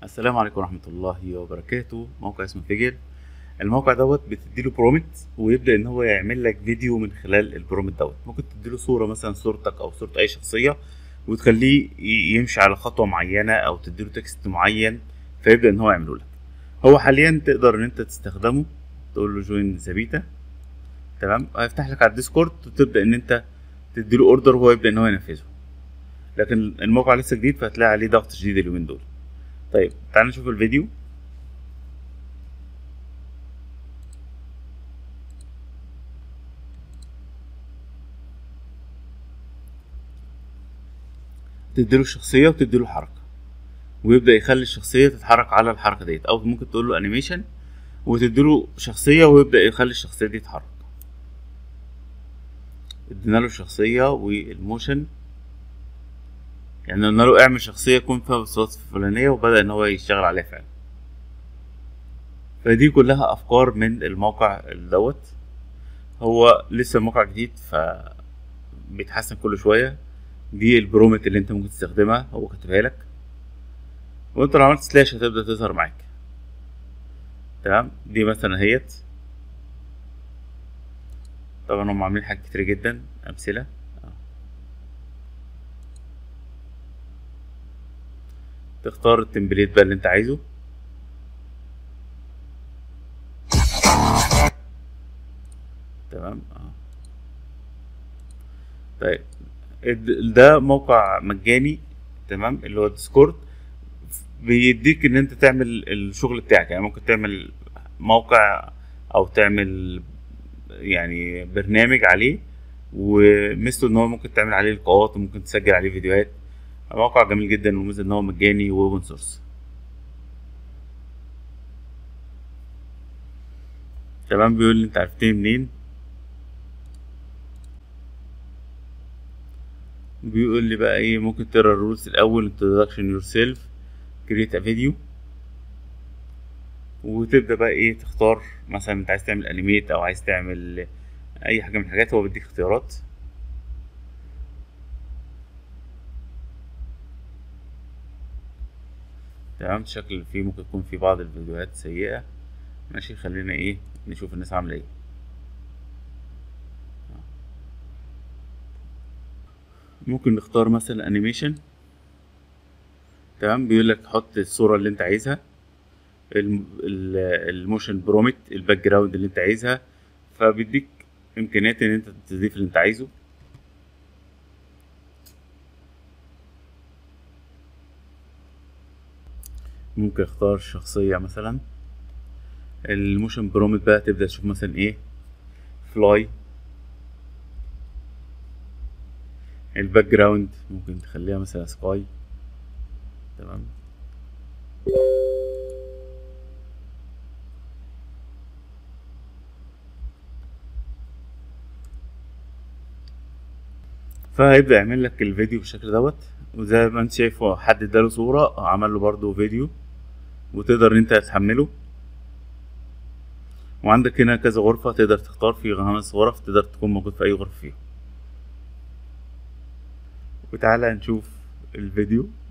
السلام عليكم ورحمة الله وبركاته موقع اسمه فيجر الموقع دوت بتديله برومت ويبدأ ان هو يعمل لك فيديو من خلال البرومت دوت ممكن تديله صورة مثلا صورتك او صورة اي شخصية وتخليه ي- يمشي على خطوة معينة او تديله تكست معين فيبدأ ان هو يعمله لك هو حاليا تقدر ان انت تستخدمه تقول له جوين ذا بيتا تمام هيفتح لك على الديسكورد وتبدأ ان انت تديله اوردر وهو يبدأ ان هو ينفذه لكن الموقع لسه جديد فهتلاقي عليه ضغط شديد اليومين دول طيب تعال نشوف الفيديو تديله الشخصية وتديله حركة ويبدأ يخلي الشخصية تتحرك على الحركة ديت أو ممكن تقول له أنيميشن وتديله شخصية ويبدأ يخلي الشخصية دي تتحرك ادينا له الشخصية والموشن يعني قلنا له اعمل شخصية يكون فيها الصفات الفلانية وبدأ إن هو يشتغل عليها فعلا فدي كلها أفكار من الموقع دوت هو لسه موقع جديد ف بيتحسن كل شوية دي البرومت اللي انت ممكن تستخدمها هو كاتبها لك وانت لو عملت سلاش هتبدأ تظهر معاك تمام دي مثلا اهيت طبعا هم عاملين حاجات كتير جدا أمثلة تختار التمبليت بقى اللي انت عايزه تمام اه طيب الد- ده موقع مجاني تمام اللي هو ديسكورد بيديك ان انت تعمل الشغل بتاعك يعني ممكن تعمل موقع او تعمل يعني برنامج عليه ومثله ان هو ممكن تعمل عليه لقاءات وممكن تسجل عليه فيديوهات موقع جميل جدا وميزة ان هو مجاني واوبن سورس تمام بيقول لي انت عرفتني منين بيقول لي بقى ايه ممكن تقرا الرولز الاول introduction yourself create a video وتبدا بقى ايه تختار مثلا انت عايز تعمل انيميت او عايز تعمل اي حاجه من الحاجات هو بيديك اختيارات تمام شكل فيه ممكن يكون في بعض الفيديوهات سيئة ماشي خلينا ايه نشوف الناس عاملة ايه ممكن نختار مثلا انيميشن تمام بيقول لك حط الصورة اللي انت عايزها الم- ال- الموشن برومت الباك جراوند اللي انت عايزها فبيديك امكانيات ان انت تضيف اللي انت عايزه ممكن اختار شخصية مثلا الموشن برومت بقى تبدأ تشوف مثلا ايه فلاي الباك جراوند ممكن تخليها مثلا سكاي تمام فهيبدأ يعمل لك الفيديو بالشكل دوت وزي ما انت شايف هو حد اداله صورة عمل له برضه فيديو وتقدر ان انت تحمله وعندك هنا كذا غرفة تقدر تختار في خمس غرف تقدر تكون موجود في أي غرفة فيهم وتعالى نشوف الفيديو